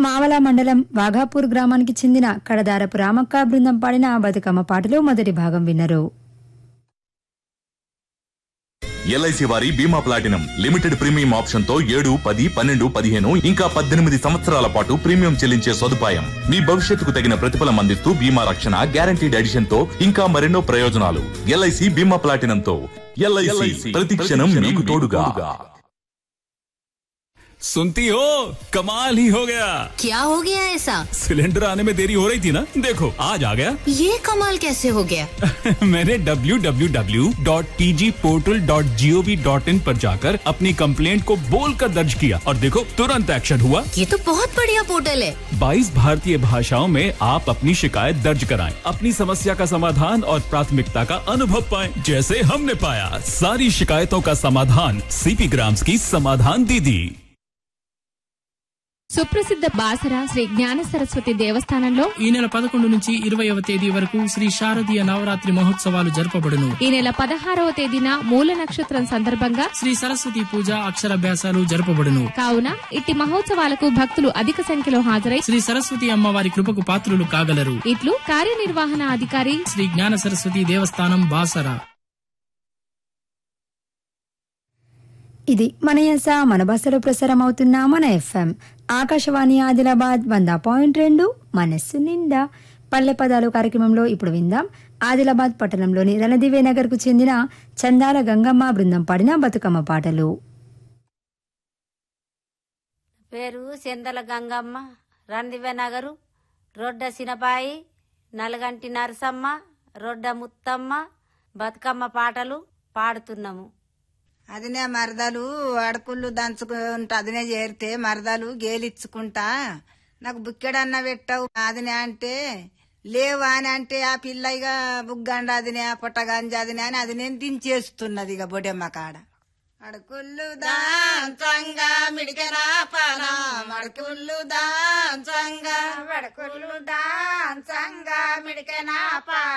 మావల మండలం వాఘాపూర్ గ్రామానికి చెందిన కడదారపు రామక్క బృందం పాడిన బతుకమ్మ పాటలు మొదటి భాగం విన్నరు ఎల్ఐసి వారి బీమా ప్లాటినం లిమిటెడ్ ప్రీమియం ఆప్షన్ తో ఏడు పది పన్నెండు పదిహేను ఇంకా పద్దెనిమిది సంవత్సరాల పాటు ప్రీమియం చెల్లించే సదుపాయం మీ భవిష్యత్తుకు తగిన ప్రతిఫలం అందిస్తూ బీమా రక్షణ గ్యారంటీడ్ ఎడిషన్ తో ఇంకా మరెన్నో ప్రయోజనాలు ఎల్ఐసి బీమా ప్లాటినం తో ఎల్ఐసి ప్రతి క్షణం మీకు తోడుగా सुनती हो कमाल ही हो गया क्या हो गया ऐसा सिलेंडर आने में देरी हो रही थी ना देखो आज आ गया ये कमाल कैसे हो गया मैंने www.tgportal.gov.in पर जाकर अपनी कंप्लेंट को बोलकर दर्ज किया और देखो तुरंत एक्शन हुआ ये तो बहुत बढ़िया पोर्टल है 22 भारतीय भाषाओं में आप अपनी शिकायत दर्ज कराएं, अपनी समस्या का समाधान और प्राथमिकता का अनुभव पाएं, जैसे हमने पाया सारी शिकायतों का समाधान सीपी ग्राम्स की समाधान दीदी సుప్రసిద్ధ బాసర శ్రీ జ్ఞాన సరస్వతి దేవస్థానంలో ఈ నెల పదకొండు నుంచి ఇరవైవ తేదీ వరకు శ్రీ శారదీయ నవరాత్రి మహోత్సవాలు జరపబడును ఈ నెల పదహారవ తేదీన మూల నక్షత్రం సందర్భంగా శ్రీ సరస్వతి పూజ అక్షరాభ్యాసాలు జరపబడును కావున ఇట్టి మహోత్సవాలకు భక్తులు అధిక సంఖ్యలో హాజరై శ్రీ సరస్వతి అమ్మవారి కృపకు పాత్రులు కాగలరు ఇట్లు కార్యనిర్వహణ అధికారి శ్రీ జ్ఞాన సరస్వతి దేవస్థానం బాసరా ఇది మన యస మన బస్సులో ప్రసారం అవుతున్న మన ఎఫ్ఎం ఆకాశవాణి ఆదిలాబాద్ వంద పాయింట్ రెండు మనస్సు నిండా పల్లె పదాలు కార్యక్రమంలో ఇప్పుడు విందాం ఆదిలాబాద్ పట్టణంలోని రణదివే నగర్ కు చెందిన చందాల గంగమ్మ బృందం పాడిన బతుకమ్మ పాటలు పేరు సెందల గంగమ్మ రందివె నగరు రొడ్డ సినపాయి నలగంటి నరసమ్మ రొడ్డ ముత్తమ్మ బతుకమ్మ పాటలు పాడుతున్నాము అదినే మరదలు అడకుళ్ళు దంచుకుంటా అదినే చేరితే మరదలు గేలిచ్చుకుంటా నాకు బుక్కెడన్న పెట్టవు అదినే అంటే లేవా అని అంటే ఆ పిల్ల ఇక బుగ్గండ అదినే పొట్టగంజ అదినే అని అది నేను దించేస్తున్నది ఇక బొడెమ్మ కాడ అడకుళ్ళు దాంచంగా మిడికెనా పాన మడకుళ్ళు దాంచంగా వడకుళ్ళు దాంచంగా మిడికెనా పా